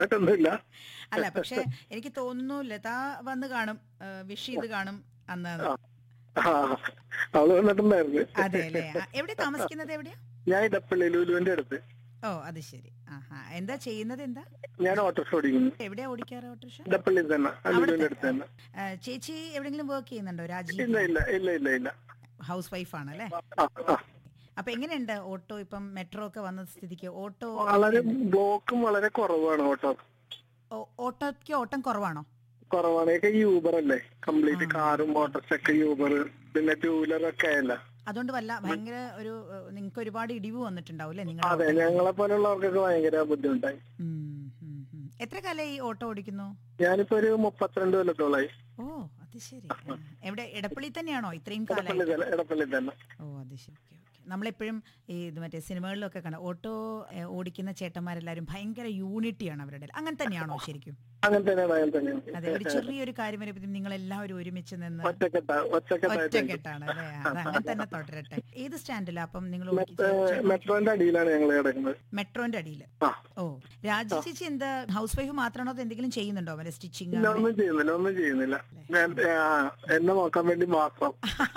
ആയിട്ടൊന്നുമില്ല അല്ല പക്ഷെ എനിക്ക് തോന്നുന്നു ലത വന്ന് കാണും വിഷ് ചെയ്ത് കാണും അന്ന് ആ അവള് വന്നിട്ടുണ്ടായിരുന്നു അതെ അല്ലേ ആ, എവിടെ താമസിക്കുന്നത് എവിടെയാ ഞാൻ ഇടപ്പള്ളി ലുലുവിന്റെ അടുത്ത് ഓ അത് ശരി ആഹാ എന്താ ചെയ്യുന്നത് എന്താ ഞാൻ ഓട്ടോറിക്ഷ ഓടിക്കുന്നു എവിടെയാ ഓടിക്കാറ് ഓട്ടോറിക്ഷ ഇടപ്പള്ളി തന്നെ ആ ലുലുവിന്റെ അടുത്ത് തന്നെ ആ, ചേച്ചി എവിടെങ്കിലും വർക്ക് ചെയ്യുന്നുണ്ടോ രാജി ഇല്ല ഇല്ല ഇല്ല ഇല്ല ഇല്ല ഹൗസ് വൈഫ് ആണ് അല്ലേ ആ, ആ. അപ്പൊ എങ്ങനെയുണ്ട് ഓട്ടോ ഇപ്പം മെട്രോ ഒക്കെ വന്ന സ്ഥിതിക്ക് ഓട്ടോ വളരെ ബ്ലോക്കും വളരെ കുറവാണ് ഓട്ടോ ഓ- ഓട്ടോയ്ക്ക് ഓട്ടം കുറവാണോ കുറവാണ് ഇതൊക്കെ യൂബർ അല്ലേ കംപ്ലീറ്റ് കാറും ഓട്ടോറിക്ഷ ഒക്കെ യൂബർ പിന്നെ ടൂ വീലർ ഒക്കെ ആയല്ല അതുകൊണ്ട് വല്ല ഭയങ്കര ഒരു നിങ്ങൾക്ക് ഒരുപാട് ഇടിവ് വന്നിട്ടുണ്ടാവും അല്ലേ നിങ്ങൾ അതെ ഞങ്ങളെ പോലുള്ളവർക്കൊക്കെ ഭയങ്കര ബുദ്ധിമുട്ടായി എത്ര കാലം ഈ ഓട്ടോ ഓടിക്കുന്നു ഞാനിപ്പോ ഒരു മുപ്പത്തിരണ്ട് കൊല്ലത്തോളായി ഓ അത് ശരി ആ. എവിടെ ഇടപ്പള്ളി തന്നെയാണോ ഇത്രയും കാലം ഇടപ്പള്ളി തന്നെ ഇടപ്പള്ളി തന്നെ ഓ അത് ശരി ഓക്കെ ഓക്കെ നമ്മളെപ്പോഴും ഈ ഇത് മറ്റേ സിനിമകളിലൊക്കെ കാണാം ഓട്ടോ ഏ, ഓടിക്കുന്ന ചേട്ടന്മാരെല്ലാവരും ഭയങ്കര യൂണിറ്റിയാണ് അവരുടെ ഇടയിൽ. അങ്ങനെ തന്നെയാണോ ശരിക്കും അങ്ങനെ തന്നെയാണ് അങ്ങനെ തന്നെയാണ് അതെ ഒരു ചെറിയൊരു കാര്യം വരുമ്പോഴത്തേക്കും നിങ്ങൾ എല്ലാവരും ഒരുമിച്ച് നിന്ന് ഒറ്റക്കെട്ട ഒറ്റക്കെട്ടായിട്ട് ഒറ്റക്കെട്ടാണ് അല്ലേ അത് അങ്ങനെ തന്നെ തുടരട്ടെ ഏത് സ്റ്റാൻഡിലാ അപ്പം നിങ്ങൾ മെട്രോന്റെ അടിയിലാണ് ഞങ്ങൾ കിടക്കുന്നത് മെട്രോന്റെ അടിയിൽ ആ ഓ രാജ ചേച്ചി എന്താ ഹൗസ് വൈഫ് മാത്രമാണോ അത് എന്തെങ്കിലും ചെയ്യുന്നുണ്ടോ അവരെ സ്റ്റിച്ചിങ് ഇല്ല ഒന്നും ചെയ്യുന്നില്ല ഒന്നും ചെയ്യുന്നില്ല ഞാൻ ആ, എന്നെ നോക്കാൻ വേണ്ടി മാത്രം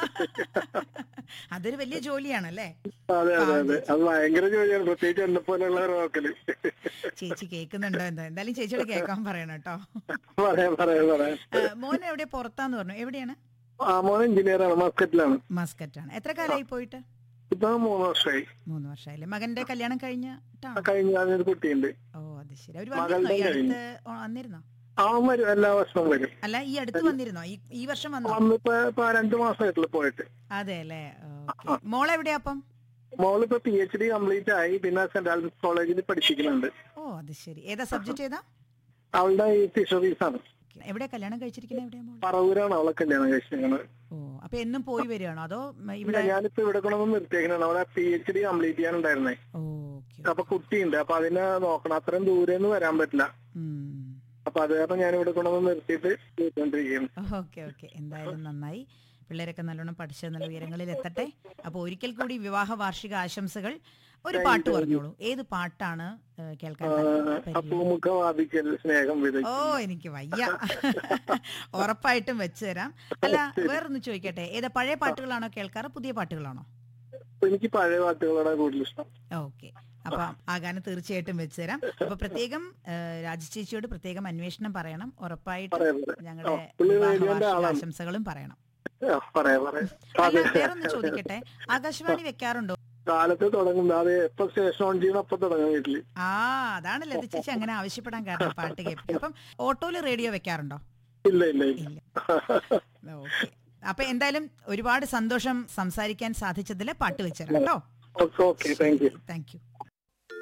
അതൊരു വലിയ ജോലിയാണല്ലേ അതെ അതെ അതെ അത് ഭയങ്കര ജോലിയാണ് പ്രത്യേകിച്ച് എന്നെ പോലെയുള്ളവർ നോക്കല് ചേച്ചി കേൾക്കുന്നുണ്ടോ എന്താ എന്തായാലും ചേച്ചിയോട് കേൾക്കാൻ പറയണം കേട്ടോ പറയാം പറയാം പറയാം ആ, മോൻ എവിടെ പുറത്താന്ന് പറഞ്ഞു എവിടെയാണ് ആ മോൻ എഞ്ചിനീയർ ആണ് മസ്കറ്റിലാണ് മസ്കറ്റ് ആണ് എത്ര കാലമായി പോയിട്ട് ഇപ്പൊ മൂന്ന് വർഷമായി മൂന്ന് വർഷമായില്ലേ മകന്റെ കല്യാണം ആ, കഴിഞ്ഞിട്ടാണോ കഴിഞ്ഞ ഞാനൊരു കുട്ടിയുണ്ട് ഓ അത് ശരി അവര് മകളുടെ വന്നിരുന്നോ ഈ കഴിഞ്ഞു. അടുത്ത് ഓ, വന്നിരുന്നോ അവൻ വരും എല്ലാ വർഷവും വരും അല്ല ഈ അടുത്ത് വന്നിരുന്നോ ഈ ഈ വർഷം വന്നോ വന്നിപ്പോ ഇപ്പൊ രണ്ടു മാസമായിട്ടുള്ള പോയിട്ട് അതെ അല്ലേ ഓക്കെ മോളെവിടെയാ അപ്പം മോളിപ്പോ പി എച്ച് ഡി കംപ്ലീറ്റ് ആയി പിന്നെ സെന്റ് ആൽബസ് കോളേജിൽ പഠിപ്പിക്കുന്നുണ്ട് ഓ അത് ശരി ഏതാ സബ്ജക്ട് ഏതാ അവളുടെ ഈ ഫിഷറീസ് ആണ് Okay. എവിടെ കല്യാണം കഴിച്ചിരിക്കുന്നത് എവിടെയാ മോള് പറവൂരാണ് അവളെ കല്യാണം കഴിച്ചിരിക്കുന്നത് ഓ അപ്പൊ എന്നും പോയി വരികയാണോ അതോ ഉം, ഇല്ല ഇവിടെ ഞാനിപ്പോ ഇവിടെ കൊണ്ടൊന്നും നിർത്തിയേക്കണാണ് അവിടെ പി എച്ച് ഡി കംപ്ലീറ്റ് ചെയ്യാനുണ്ടായിരുന്നേ ഓക്കെ അപ്പൊ കുട്ടിയുണ്ട് അപ്പൊ അതിനെ നോക്കണം അത്രയും ദൂരെ ഒന്നും വരാൻ പറ്റില്ല അപ്പൊ അത് കാരണം ഞാൻ ഇവിടെ കൊണ്ടൊന്ന് നിർത്തിയിട്ട് ചെയ്തോണ്ടിരിക്കുകയാണ് ഓക്കെ ഓക്കെ എന്തായാലും നന്നായി പിള്ളേരൊക്കെ നല്ലോണം പഠിച്ച് നല്ല ഉയരങ്ങളിൽ എത്തട്ടെ അപ്പൊ ഒരിക്കൽ കൂടി വിവാഹ വാർഷിക ആശംസകൾ ഒരു പാട്ട് പറഞ്ഞോളൂ ഏത് പാട്ടാണ് ഏ, കേൾക്കാൻ താല്പര്യം? അപ്പൂമുഖ വാദിക്കൽ സ്നേഹം വിതയ്ക്കും ഓ എനിക്ക് വയ്യ ഉറപ്പായിട്ടും വെച്ചു തരാം അല്ല വേറൊന്ന് ചോദിക്കട്ടെ ഏതാ പഴയ പാട്ടുകളാണോ കേൾക്കാറ് പുതിയ പാട്ടുകളാണോ അപ്പൊ എനിക്ക് പഴയ പാട്ടുകളോടാണ് കൂടുതൽ ഇഷ്ടം ഓക്കെ അപ്പൊ ആ ഗാനം തീർച്ചയായിട്ടും വെച്ചു തരാം അപ്പൊ പ്രത്യേകം ഏ, രാജചേച്ചിയോട് പ്രത്യേകം അന്വേഷണം പറയണം ഉറപ്പായിട്ടും പറയാം, പറയാം. ഞങ്ങളുടെ ആ, പുള്ളി വിവാഹ റേഡിയോന്റെ വാർഷിക ആളാണ്. ആശംസകളും പറയണം ആ, പറയാം പറയാം അല്ല അതെ വേറൊന്ന് ചോദിക്കട്ടെ ആകാശവാണി വെക്കാറുണ്ടോ കാലത്ത് തുടങ്ങും അത് എപ്പോ സ്റ്റേഷൻ ഓൺ ചെയ്യണം അപ്പൊ തുടങ്ങും വീട്ടില് ആ അതാണ് ലത ചേച്ചി അങ്ങനെ ആവശ്യപ്പെടാൻ കാരണം പാട്ട് കേൾപ്പിക്കും അപ്പം ഓട്ടോയിൽ റേഡിയോ വെക്കാറുണ്ടോ ഇല്ല ഇല്ല ഇല്ല ഇല്ല ഓക്കെ അപ്പൊ എന്തായാലും ഒരുപാട് സന്തോഷം സംസാരിക്കാൻ സാധിച്ചതിൽ പാട്ട് വെച്ചുതരാം കേട്ടോ okay okay thank you thank U